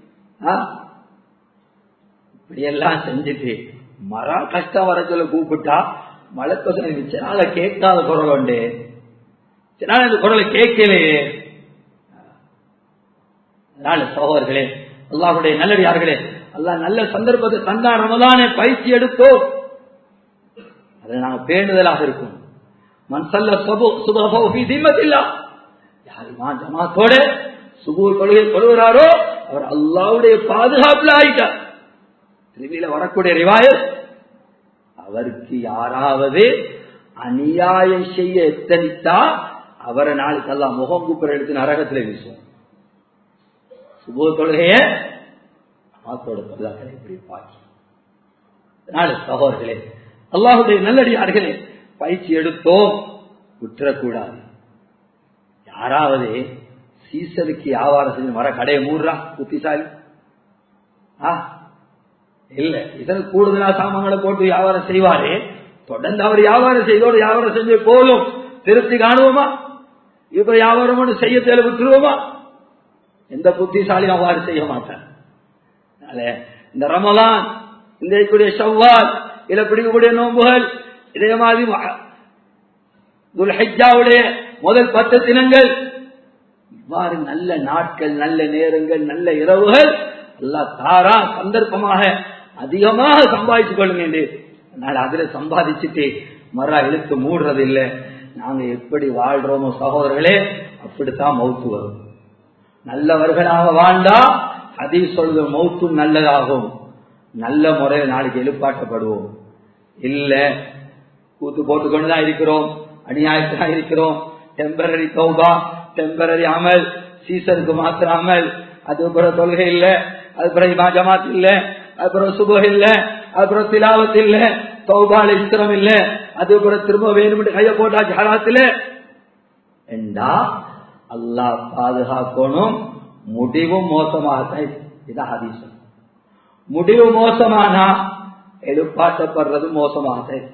இப்படி எல்லாம் செஞ்சுட்டு மரா கஷ்டம் வர சொல்ல கூப்பிட்டா மழை சினால கேட்காத குரல் உண்டு சினால இந்த குரலை கேட்கலையே அதனால சகோதர்களே அல்லாஹுடைய நல்லடியார்களே அல்லாஹ் நல்ல சந்தர்ப்பத்தை தந்தா ரமதானே பயிற்சி எடுத்தோம் அதை நாங்க பேணுதலாக இருக்கும் மன்சல்ல சுபதில்லா யாருமா ஜமாத்தோட சுபு தொழுகை தொழுகிறாரோ அவர் அல்லாவுடைய பாதுகாப்புல ஆயிட்டார் திருவியில வரக்கூடிய ரிவாயத் அவருக்கு யாராவது அநியாயம் செய்ய எத்தனித்தா அவரை நாளைக்கு எல்லாம் முகம் குப்புற எடுத்து நரகத்தில் வீசுவோம் சுபோ தொழுகைய ஜமாத்தோட தொழுதா கடைபிடிப்பாக்கி அதனால சகோதரர்களே அல்லாஹுடைய நல்லடியார்களே பயிற்சி எடுத்தோம் விட்டுறக்கூடாது யாராவது சீசனுக்கு வியாபாரம் செஞ்சு வர கடையை மூடுறா புத்திசாலி இல்ல இதன் கூடுதலா சாமான்களை போட்டு வியாபாரம் செய்வாரு தொடர்ந்து அவர் வியாபாரம் செய்தோடு வியாபாரம் செஞ்சு போதும் திருப்தி காணுவோமா இப்ப வியாபாரம் ஒண்ணு செய்ய தேவை விட்டுருவோமா எந்த புத்திசாலியும் அவ்வாறு செய்ய மாட்டார் அதனால இந்த ரமலான் இந்த கூடிய செவ்வால் இதை பிடிக்கக்கூடிய நோன்புகள் இதே மாதிரி துல்ஹிஜாவுடைய முதல் பத்து தினங்கள் இவ்வாறு நல்ல நாட்கள் நல்ல நேரங்கள் நல்ல இரவுகள் எல்லாம் தாரா சந்தர்ப்பமாக அதிகமாக சம்பாதித்துக் கொள்ளுங்க என்று அதனால அதுல சம்பாதிச்சுட்டு மரா இழுத்து மூடுறது இல்லை நாங்க எப்படி வாழ்றோமோ சகோதரர்களே அப்படித்தான் மௌத்து வரும் நல்லவர்களாக வாழ்ந்தா அதை சொல்வது மௌத்தும் நல்லதாகும் நல்ல முறையில் நாளைக்கு எழுப்பாட்டப்படுவோம் இல்ல கூத்து போட்டுக்கொண்டுதான் இருக்கிறோம் அநியாயத்தான் இருக்கிறோம் டெம்பரரி தௌபா டெம்பரரி அமல் சீசனுக்கு மாத்திர அமல் அது பிறகு தொழுகை இல்ல அது பிறகு ஜமாத் இல்ல அது பிறகு சுபம் இல்ல அது பிறகு திலாவத் இல்ல தௌபால இஸ்திரம் இல்ல அது பிறகு திரும்ப வேணும் கைய போட்டாச்சு ஹராத்துல என்றா அல்லாஹ் பாதுகாக்கணும் முடிவும் மோசமாகத்தான் இதான் ஹதீசம் முடிவு மோசமானா எழுப்பாட்டப்படுறது மோசமாகத்தான்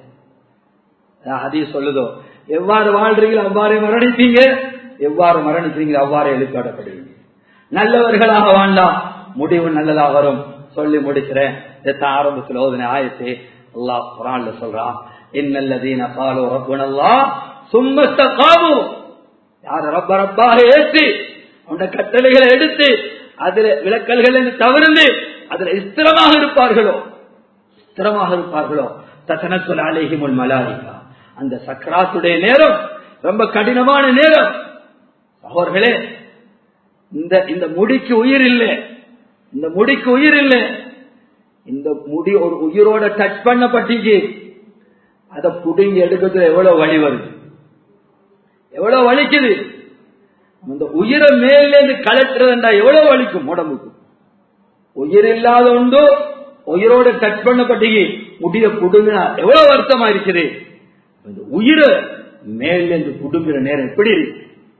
ஹதீஸ் சொல்லுதோ எவ்வாறு வாழ்றீங்களோ அவ்வாறே மரணிப்பீங்க எவ்வாறு மரணிக்கிறீங்க அவ்வாறே எழுப்பாடப்படுவீங்க நல்லவர்களாக வாழ்ந்தா முடிவு நல்லதா வரும் சொல்லி முடிக்கிறேன் ஆரம்பத்தில் ஓதுன ஆயத்தை அல்லாஹ் குரான்ல சொல்றான் இன்னல்லதீன காலோ ரப்புனல்லா சும்மஸ்த காமு யார் ரப்ப ரப்பாக ஏற்றி அவனுடைய கட்டளைகளை எடுத்து அதுல விளக்கல்களை தவிர்த்து அதுல ஸ்திரமாக இருப்பார்களோ ஸ்திரமாக இருப்பார்களோ தசனத்துல் அலேஹிமுல் மலாரிகா அந்த சக்கராத்துடைய நேரம் ரொம்ப கடினமான நேரம் அவர்களே இந்த இந்த முடிக்கு உயிர் இல்லை இந்த முடிக்கு உயிர் இல்லை இந்த முடி ஒரு உயிரோட டச் பண்ணப்பட்டீங்க அதை புடுங்கி எடுக்கிறதுல எவ்வளவு வழி வருது எவ்வளவு வலிக்குது அந்த உயிரை மேலேருந்து கலட்டுறதுண்டா எவ்வளவு வலிக்கும் உடம்புக்கு உயிர் இல்லாத உண்டு உயிரோட டச் பண்ணப்பட்டீங்க முடிய புடுங்கினா எவ்வளவு வருத்தமா இருக்குது இந்த உயிரை மேலேருந்து புடுங்குற நேரம் எப்படி இருக்கு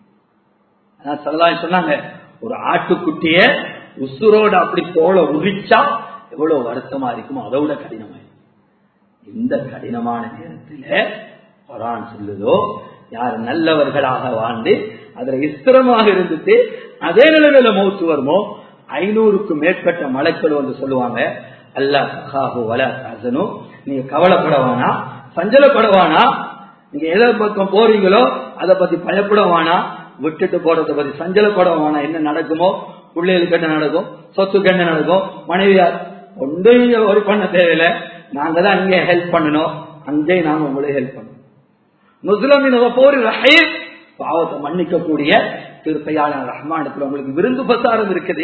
சொல்லலாம் சொன்னாங்க ஒரு ஆட்டுக்குட்டிய உசுரோட அப்படி தோலை உரிச்சா எவ்வளவு வருத்தமா இருக்குமோ அதை விட கடினமா இந்த கடினமான நேரத்தில் குரான் சொல்லுதோ யார் நல்லவர்களாக வாழ்ந்து அதுல இஸ்திரமாக இருந்துட்டு அதே நிலைமையில மௌத்து வருமோ ஐநூறுக்கும் மேற்பட்ட மலைக்கள் வந்து சொல்லுவாங்க அல்லா சகாஹு வல ஹசனு நீங்க கவலைப்படவானா சஞ்சலப்படவானா நீங்க எதை பக்கம் போறீங்களோ அதை பத்தி பயப்படவானா விட்டுட்டு போறதை பத்தி சஞ்சலப்படவானா என்ன நடக்குமோ பிள்ளைகளுக்கு என்ன நடக்கும் சொத்துக்கு என்ன நடக்கும் மனைவியார் ஒன்றும் ஒரு பண்ண தேவையில்லை நாங்க தான் அங்கே ஹெல்ப் பண்ணணும் அங்கே நாங்க உங்களுக்கு ஹெல்ப் பண்ணணும் நுசுலமின் போர் ரஹீம் பாவத்தை மன்னிக்கக்கூடிய திருப்பையாளர் ரஹ்மானத்தில் உங்களுக்கு விருந்து பசாரம் இருக்குது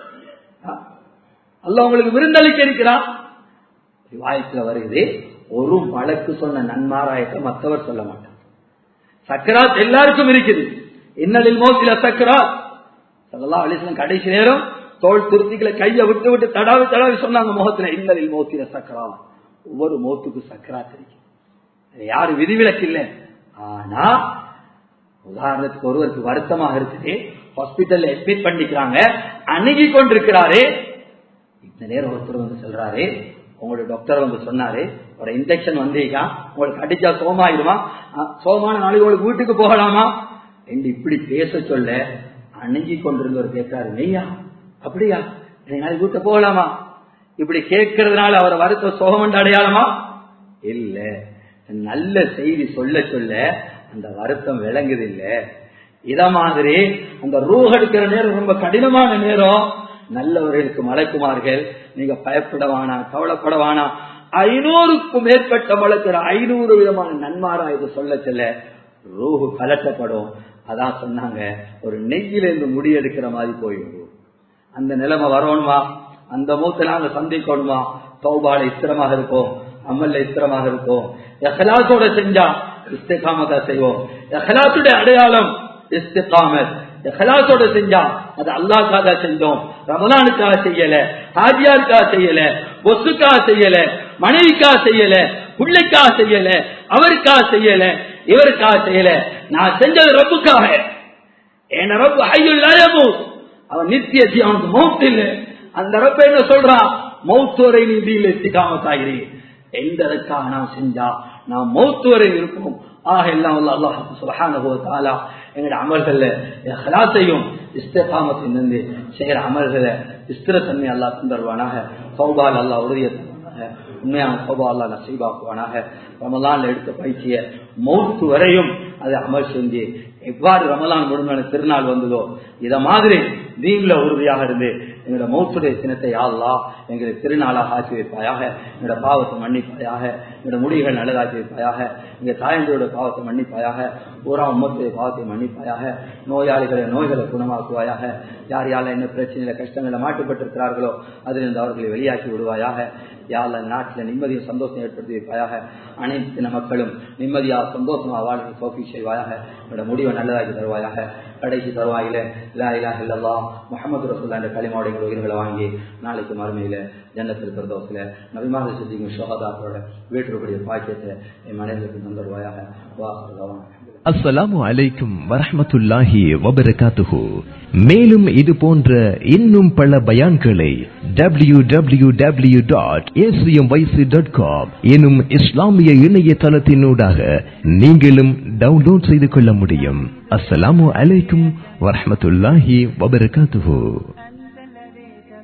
அல்ல உங்களுக்கு விருந்தளிக்க இருக்கிறான் வாயத்துல வருகிறது ஒரு மலக்கு சொன்ன நன்மாராயத்தை மற்றவர் சொல்ல மாட்டார் சக்கராத் எல்லாருக்கும் இருக்குது இன்னலில் மோசில சக்கராத் சல்லா அலிஸ்லாம் கடைசி நேரம் தோல் திருத்திகளை கையை விட்டு விட்டு தடாவி தடாவி சொன்னாங்க முகத்துல இன்னலில் மோசில சக்கராத் ஒவ்வொரு மோத்துக்கு சக்கராத் இருக்கு யாரு விதிவிலக்கு இல்லை ஆனா உதாரணத்துக்கு ஒருவருக்கு வருத்தமாக இருக்குது ஹாஸ்பிட்டல்ல அட்மிட் பண்ணிக்கிறாங்க அணுகி கொண்டிருக்கிறாரே இந்த நேரம் ஒருத்தர் வந்து சொல்றாரு உங்களுடைய டாக்டர் வந்து சொன்னாரு ஒரு இன்ஜெக்ஷன் வந்தீங்க உங்களுக்கு அடிச்சா சோமாயிருமா சோமான நாளைக்கு உங்களுக்கு வீட்டுக்கு போகலாமா என்று இப்படி பேச சொல்ல அணுகி கொண்டிருந்தவர் கேட்கிறாரு மெய்யா அப்படியா நாளைக்கு வீட்டுக்கு போகலாமா இப்படி கேட்கறதுனால அவரை வருத்த சோகம் அடையாளமா இல்ல நல்ல செய்தி சொல்ல சொல்ல அந்த வருத்தம் விளங்குது இல்ல இத மாதிரி அந்த ரூஹ் எடுக்கிற நேரம் ரொம்ப கடினமான நேரம் நல்லவர்களுக்கு மலைக்குமார்கள் நீங்க பயப்படவானா கவலைப்படவானா ஐநூறுக்கும் மேற்பட்ட மலக்கிற ஐநூறு விதமான நன்மாரா இது சொல்ல சொல்ல ரூஹு கலட்டப்படும் அதான் சொன்னாங்க ஒரு நெய்யிலிருந்து முடி எடுக்கிற மாதிரி போயிடும் அந்த நிலைமை வரணுமா அந்த மூத்த நாங்க சந்திக்கணுமா தௌபால இஸ்திரமாக இருக்கும் அமல்ல இஸ்திரமாக இருக்கும் எஹலாத்தோட செஞ்சா இஸ்திகாமதா செய்வோம் எஹலாத்துடைய அடையாளம் இஸ்திகாமத் எஹலாத்தோட செஞ்சா அது அல்லாக்காக செஞ்சோம் ரமலானுக்காக செய்யல ஹாஜியாருக்காக செய்யல பொசுக்காக செய்யல மனைவிக்காக செய்யல பிள்ளைக்காக செய்யல அவருக்காக செய்யல இவருக்காக செய்யல நான் செஞ்சது ரப்புக்காக என் ரப்பு ஐயுள்ளாயமோ அவன் நித்திய அவனுக்கு மௌத்து இல்லை அந்த ரப்ப என்ன சொல்றான் மௌத்து வரை நீ தீன்ல இஸ்திகாமத்தாகிறீ எந்ததற்காக நாம் செஞ்சா நாம் மௌத்து வரை இருப்போம் ஆக எல்லாம் வல்ல அல்லாஹ் சுப்ஹானஹு வ தஆலா எங்களுடைய அமல்கள்ல இஹ்லாஸையும் இஸ்திகாமத்தையும் இருந்து செய்கிற அமல்களை ஸ்திரத்தன்மை அல்லாஹ் தந்தருவானாக சௌபால் அல்லாஹ் உறுதியை தருவானாக உண்மையான சௌபா அல்லாஹ் நசீபாக்குவானாக ரமலான்ல எடுத்த பயிற்சியை மௌத்து வரையும் அதை அமல் செஞ்சு எவ்வாறு ரமலான் முடிஞ்சான திருநாள் வந்ததோ இத மாதிரி தீன்ல உறுதியாக இருந்து எங்களோட மௌத்துடைய தினத்தை யாழ்லா எங்களை திருநாளாக ஆக்கி வைப்பாயாக எங்களோட பாவத்தை மன்னிப்பாயாக எங்களோட முடிவுகள் நல்லதாக்கி வைப்பாயாக எங்க தாயந்தோட பாவத்தை மன்னிப்பாயாக பூரா உம்மத்துடைய பாவத்தை மன்னிப்பாயாக நோயாளிகளை நோய்களை குணமாக்குவாயாக யார் யாரெல்லாம் என்ன பிரச்சனையில கஷ்டங்களை மாட்டுப்பட்டிருக்கிறார்களோ அதிலிருந்து அவர்களை வெளியாக்கி விடுவாயாக யாழ்ல நாட்டில் நிம்மதியும் சந்தோஷம் ஏற்படுத்தி வைப்பாயாக அனைத்து மக்களும் நிம்மதியா சந்தோஷமா வாழ்க்கை சோஃபி செய்வாயாக என்னோட முடிவை நல்லதாக்கி தருவாயாக கடைசி தருவாயில லா இலாஹ இல்லல்லாஹ் முஹம்மது ரசூல்லா என்ற களிமாவுடைய எங்கள் உயிர்களை வாங்கி நாளைக்கு மறுமையில ஜன்னத்தில் பிரதோசில நபிமாக செஞ்சு ஷோஹதாக்களோட வீட்டுக்கூடிய பாக்கியத்தை என் மனைவிக்கு தந்துருவாயாக வா அஸ்ஸலாமு அலைக்கும் வரஹ்மத்துல்லாஹி வபரகாத்துஹு மேலும் இது போன்ற இன்னும் பல பயான்களை W W W dot dot com எனும் இஸ்லாமிய இணையதளத்தினூடாக நீங்களும் டவுன்லோட் செய்து கொள்ள முடியும் அஸ்ஸலாமு அலைக்கும் வரஹ்மத்துல்லாஹி வபரகாத்துஹு